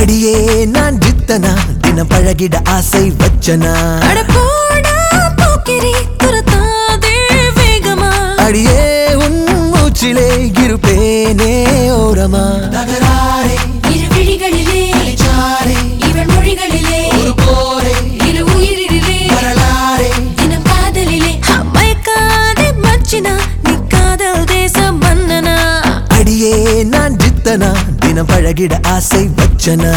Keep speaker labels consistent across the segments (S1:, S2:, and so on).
S1: அடியே நான் ஜித்தனா தினம் பழகிட ஆசை வச்சனா
S2: அட போடா போக்கிரி துரத்தாதே வேகமா
S1: அடியே உன் மூச்சிலே இருப்பேனே ஓரமா தகராறே
S2: இரு விழிகளிலே இவள் மொழிகளிலே இரு உயிரிலே
S1: வரலாறே
S2: தினம் காதலிலே மயக்காதே மச்சினா நீ காதல் தேச மன்னனா
S1: அடியே நான் ஜித்தனா தினம் பழகிட ஆசை வச்சனா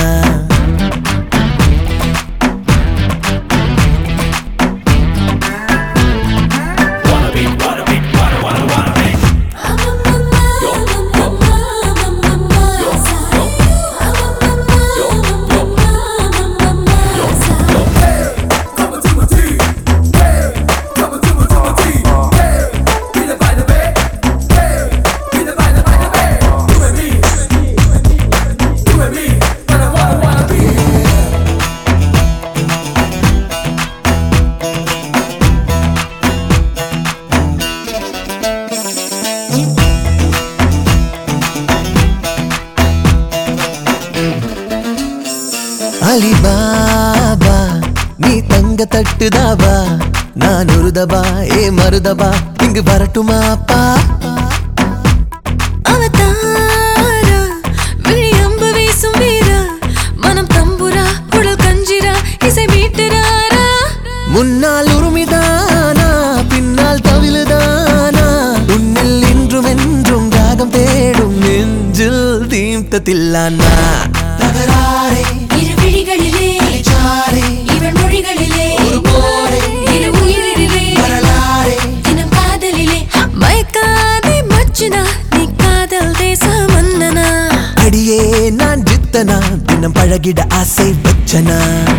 S1: அலிபாபா நீ தங்க தட்டுதாபா நான் உருதபா ஏ மருதபா இங்கு வரட்டுமாப்பா
S2: அவதாரா விழி அம்பு வீசும் வீரா மனம் தம்புரா குழல் கஞ்சிரா இசை மீட்டுறாரா
S1: முன்னால் உருமிதானா பின்னால் தவிழுதானா உன்னில் இன்றும் என்றும் ராகம் தேடும் நெஞ்சில் தீம்தத்தில்லானா தகராறே
S2: இரு விழிகளிலே இவள் மொழிகளிலே இரு உயிரிலே
S1: வரலாறே
S2: தினம் காதலிலே மயக்காதே மச்சினா நீ காதல் தேச மன்னனா
S1: அடியே நான் ஜித்தனா தினம் பழகிட ஆசை வச்சனா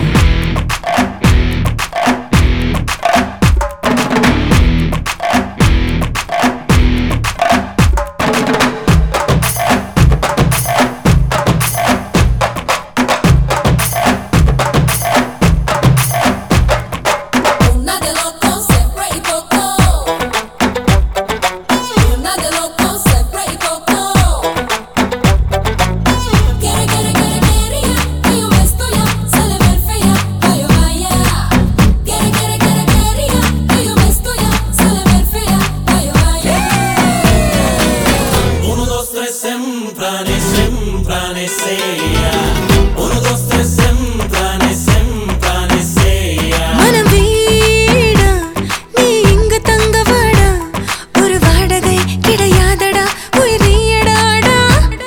S3: Una de locos siempre y poco. Una de locos siempre y poco. Quiere, quiere, quiere, quería que yo esto ya se le ve fea, que yo vaya. Quiere, quiere, quiere, quería que yo esto ya se le ve fea, que yo vaya.
S4: Uno, dos, tres, semprane, semprane, seya. Uno, dos, tres, semprane, semprane, seya.
S2: மனம் வீடா நீ இங்கு தங்க வாடா ஒரு வாடகை கிடையாதடா உயிர் நீயடாடா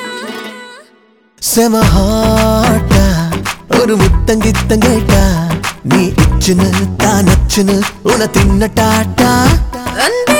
S1: செமஹாட்டா ஒரு முத்தங்கித்தம் கேட்டா நீ இச்சுன்னு தான் அச்சுன்னு உன தின்னட்டாட்டா
S2: அன்பே